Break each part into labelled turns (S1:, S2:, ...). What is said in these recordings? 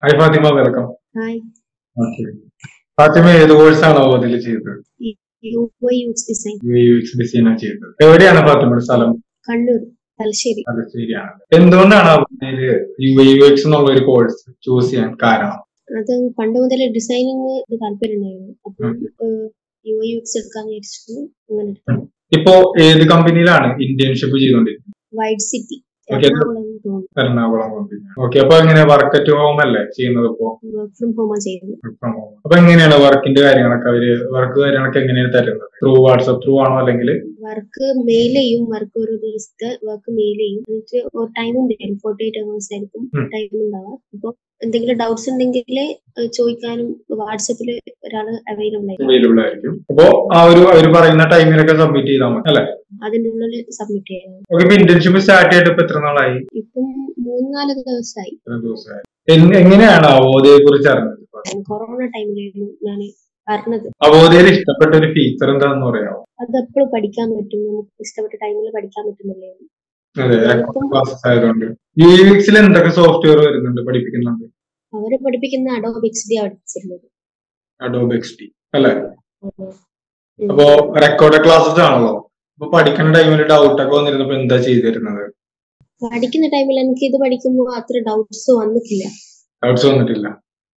S1: Hi Fathima welcome
S2: hi
S1: okay Fathima ഏത് കോഴ്സാണ് അവധിൽ ചെയ്തത്
S2: U I use design
S1: U X ഡിസൈനാണ് ചെയ്തത് എവിടെയാണ് ഫാത്തിമയുടെ സ്ഥലം
S2: കണ്ണൂർ തലശ്ശേരി
S1: അത് ശരിയാണ് എന്തുകൊണ്ടാണ് അവധിയിൽ യു ഐ യു എക്സ് എന്നുള്ള ഒരു കോഴ്സ് ചൂസ് ചെയ്യാൻ കാരണം
S2: അത് പണ്ട് മുതൽ ഡിസൈനിങ് താല്പര്യം ഉണ്ടായിരുന്നു അപ്പം യു ഐ യൂസ് എടുക്കാന്ന് വിചാരിച്ചു അങ്ങനെ എടുത്തു
S1: ഇപ്പോ ഏത് കമ്പനിയിലാണ് ഇന്റേൺഷിപ്പ് ചെയ്തുകൊണ്ടിരിക്കുന്നത്
S2: വൈഡ് സിറ്റി
S1: Okay.
S2: എറണാകുളം തോന്നുന്നു
S1: എറണാകുളം കമ്പനി ഓക്കെ അപ്പൊ എങ്ങനെ വർക്ക് അറ്റ് ഹോം അല്ലേ ചെയ്യുന്നത് ഇപ്പോ
S2: വർക്ക് ഫ്രം ഹോമാ ചെയ്യുന്നത്
S1: work from home. അപ്പൊ എങ്ങനെയാണ് വർക്കിന്റെ കാര്യങ്ങളൊക്കെ അവര് വർക്ക് കാര്യങ്ങളൊക്കെ എങ്ങനെയാണ് തരുന്നത് ത്രൂ വാട്സപ്പ് ത്രൂ ആണോ അല്ലെങ്കിൽ
S2: വർക്ക് മെയിൽ ചെയ്യും വർക്ക് ഒരു ദിവസത്തെ വർക്ക് മെയിൽ ചെയ്യും എന്നിട്ട് ഒരു ടൈമും തരും ഫോർട്ടി എയ്റ്റ് അവേഴ്സ് ആയിരിക്കും
S1: ഉം.
S2: ടൈം ഉണ്ടാവുക അപ്പോൾ എന്തെങ്കിലും ഡൗട്ട്സ് ഉണ്ടെങ്കിൽ ചോദിക്കാനും വാട്സപ്പിൽ ഒരാൾ അവൈലബിൾ ആയിരിക്കും
S1: അവൈലബിൾ ആയിരിക്കും അപ്പോ ആ ഒരു അവർ പറയുന്ന ടൈമിലൊക്കെ സബ്മിറ്റ് ചെയ്താൽ മതി അല്ലെ
S2: അതിൻ്റെ ഉള്ളിൽ സബ്മിറ്റ് ചെയ്യാം
S1: ഓക്കെ ഇപ്പൊ ഇന്റേൺഷിപ്പ് സ്റ്റാർട്ട് ചെയ്തിട്ട് ഇപ്പൊ എത്ര നാളായി
S2: ഇപ്പം മൂന്നാല് ദിവസമായി
S1: എത്ര ദിവസമായി എങ്- എങ്ങനെയാണ് അവോധയെ കുറിച്ച് അറിഞ്ഞത്
S2: കൊറോണ ടൈമിലായിരുന്നു ഞാൻ അറിഞ്ഞത്
S1: അവോധയിൽ ഇഷ്ടപ്പെട്ട ഒരു ഫീച്ചർ എന്താണെന്ന് പറയാമോ
S2: അത് എപ്പോഴും പഠിക്കാൻ പറ്റും നമുക്ക് ഇഷ്ടപ്പെട്ട ടൈമിൽ പഠിക്കാൻ പറ്റുന്നില്ലേ
S1: അതെ ക്ലാസ്സസ് ആയതുകൊണ്ട് യു എക്സിൽ എന്തൊക്കെ സോഫ്റ്റ്വെയർ വരുന്നുണ്ട് പഠിപ്പിക്കുന്നുണ്ട്
S2: അവര് പഠിപ്പിക്കുന്ന അഡോബ് എക്സ് ഡി പഠിപ്പിച്ചിരുന്നത്
S1: അഡോബ് എക്സ് ടി അല്ലെ
S2: ഉം.
S1: അപ്പോ റെക്കോർഡ് ക്ലാസ്സസ് ആണല്ലോ അപ്പൊ പഠിക്കുന്ന ടൈമിൽ ഡൗട്ട് ഒക്കെ വന്നിരുന്നപ്പോ എന്താ ചെയ്തിരുന്നത്
S2: പഠിക്കുന്ന ടൈമിൽ എനിക്ക് ഇത് പഠിക്കുമ്പോൾ അത്ര ഡൗട്ട്സ് വന്നിട്ടില്ല
S1: ഡൗട്ട്സ് വന്നിട്ടില്ല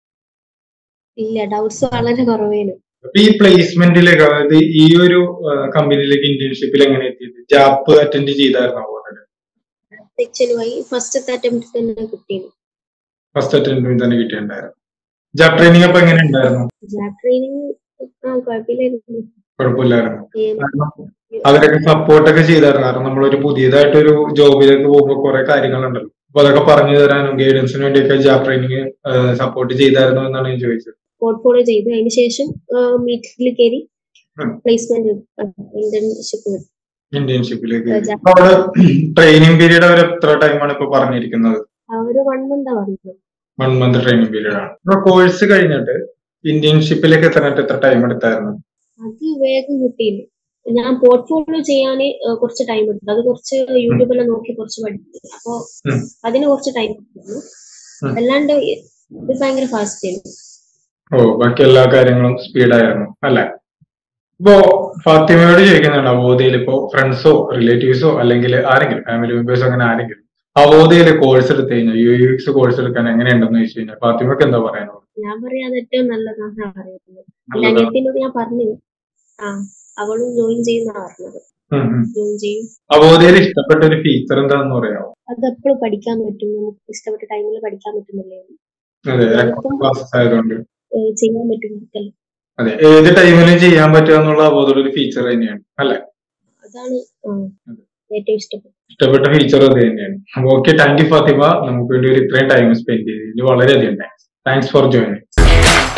S2: ഇല്ല ഡൗട്ട്സ് വളരെ കുറവേനു
S1: അപ്പൊ ഈ പ്ലേസ്മെന്റിലേക്ക് അതായത് ഈ ഒരു കമ്പനിയിലേക്ക് ഇന്റേൺഷിപ്പിൽ എങ്ങനെ എത്തിയത് ജാപ്പ് അറ്റൻഡ് ചെയ്തായിരുന്നു ഓൾറെഡി
S2: സെക്ഷനുമായി ഫസ്റ്റത്തെ അറ്റംപ്റ്റ് തന്നെ കിട്ടിയത്
S1: ഫസ്റ്റ് അറ്റൻഡിൽ തന്നെ കിട്ടിയിട്ടുണ്ടായിരുന്നു ജാബ് ട്രെയിനിങ് അപ്പൊ എങ്ങനെ ഉണ്ടായിരുന്നു
S2: ജാബ് ട്രെയിനിങ് ആ കുഴപ്പമില്ലായിരുന്നു
S1: കുഴപ്പമില്ലായിരുന്നു
S2: ഏ,
S1: കാരണം അവരൊക്കെ സപ്പോർട്ട് ഒക്കെ ചെയ്തായിരുന്നു കാരണം നമ്മളൊരു പുതിയതായിട്ടൊരു ജോബിലേക്ക് പോകുമ്പോൾ കുറെ കാര്യങ്ങളുണ്ടല്ലോ അപ്പൊ അതൊക്കെ പറഞ്ഞു തരാനും ഗൈഡൻസിന് വേണ്ടിയൊക്കെ ജാബ് ട്രെയിനിങ് സപ്പോർട്ട് ചെയ്തായിരുന്നു എന്നാണ് ഞാൻ ചോദിച്ചത്
S2: പോർട്ട്ഫോളിയോ ചെയ്തു അതിന് ശേഷം മീറ്റിൽ കയറി
S1: ഉം.
S2: പ്ലേസ്മെന്റ് ഇന്റേൺഷിപ്പ്
S1: ഇന്റേൺഷിപ്പിലേക്ക്
S2: ആ, ജാ-
S1: അവിടെ ട്രെയിനിങ് പീരീഡ് അവർ എത്ര ടൈമാണ് ഇപ്പൊ പറഞ്ഞിരിക്കുന്നത്
S2: അവര് വൺ മന്താ പറഞ്ഞത്
S1: വൺ മന്ത് ട്രെയിനിങ് പീരീഡ് ആണ് അപ്പൊ കോഴ്സ് കഴിഞ്ഞിട്ട് ഇന്റേൺഷിപ്പിലേക്ക് എത്താനായിട്ട് എത്ര ടൈം എടുത്തായിരുന്നു
S2: അത് വേഗം കിട്ടിയില്ല ഞാൻ പോർട്ട്ഫോളിയോ ചെയ്യാൻ കുറച്ച് ടൈം എടുത്തു അത് കുറച്ച് യൂട്യൂബിലെല്ലാം നോക്കി കുറച്ച് പഠിച്ചു അപ്പോ
S1: ഉം.
S2: അതിന് കുറച്ച് ടൈം എടുത്തു
S1: ഉം.
S2: അല്ലാണ്ട് ഇത് ഭയങ്കര ഫാസ്റ്റ് ആയിരുന്നു
S1: ഓ ബാക്കി എല്ലാ കാര്യങ്ങളും സ്പീഡായിരുന്നു അല്ലെ ഇപ്പോ ഫാത്തിമയോട് ചോദിക്കുന്നുണ്ട് അവോധയിൽ ഇപ്പോ ഫ്രണ്ട്സോ റിലേറ്റീവ്സോ അല്ലെങ്കിൽ ആരെങ്കിലും ഫാമിലി മെമ്പേഴ്സോ അങ്ങനെ ആരെങ്കിലും അവോധയിൽ കോഴ്സ് എടുത്തു കഴിഞ്ഞാൽ യു എക്സ് കോഴ്സ് എടുക്കാൻ എങ്ങനെയുണ്ടെന്ന് ചോദിച്ചു കഴിഞ്ഞാൽ ഫാത്തിമക്ക് എന്താ പറയാനുള്ളത്
S2: ഞാൻ പറയാം അത് ഏറ്റവും നല്ലതാണ് പറയുന്നത്
S1: നല്ലതാണ്.
S2: അനിയത്തിനോട് ഞാൻ പറഞ്ഞു ആ അവളും ജോയിൻ ചെയ്യുന്ന പറഞ്ഞത്
S1: ഉം ഉം.
S2: ജോയിൻ ചെയ്യും
S1: അവോധയിൽ ഇഷ്ടപ്പെട്ട ഒരു ഫീച്ചർ എന്താണെന്ന് പറയാമോ
S2: അത് എപ്പോഴും പഠിക്കാൻ പറ്റും നമുക്ക് ഇഷ്ടപ്പെട്ട ടൈമിൽ പഠിക്കാൻ പറ്റുന്നില്ലേ
S1: അതെ ക്ലാസ്സസ് ആയതുകൊണ്ട്
S2: ഏഹ് ചെയ്യാൻ പറ്റും നമുക്കെല്ലാം
S1: അതെ ഏത് ടൈമിലും ചെയ്യാൻ പറ്റുക എന്നുള്ള അവോധയുടെ ഒരു ഫീച്ചർ തന്നെയാണ് അല്ലെ
S2: അതാണ് ആ, ഏറ്റവും ഇഷ്ടപ്പെട്ടത്
S1: ഇഷ്ടപ്പെട്ട ഫീച്ചർ അത് തന്നെയാണ് അപ്പൊ ഓക്കെ താങ്ക് യു ഫാത്തിമ നമുക്ക് വേണ്ടി ഒരു ഇത്രയും ടൈം സ്പെൻഡ് ചെയ്തതിന് വളരെയധികം താങ്ക്സ് താങ്ക്സ് ഫോർ ജോയിനിങ്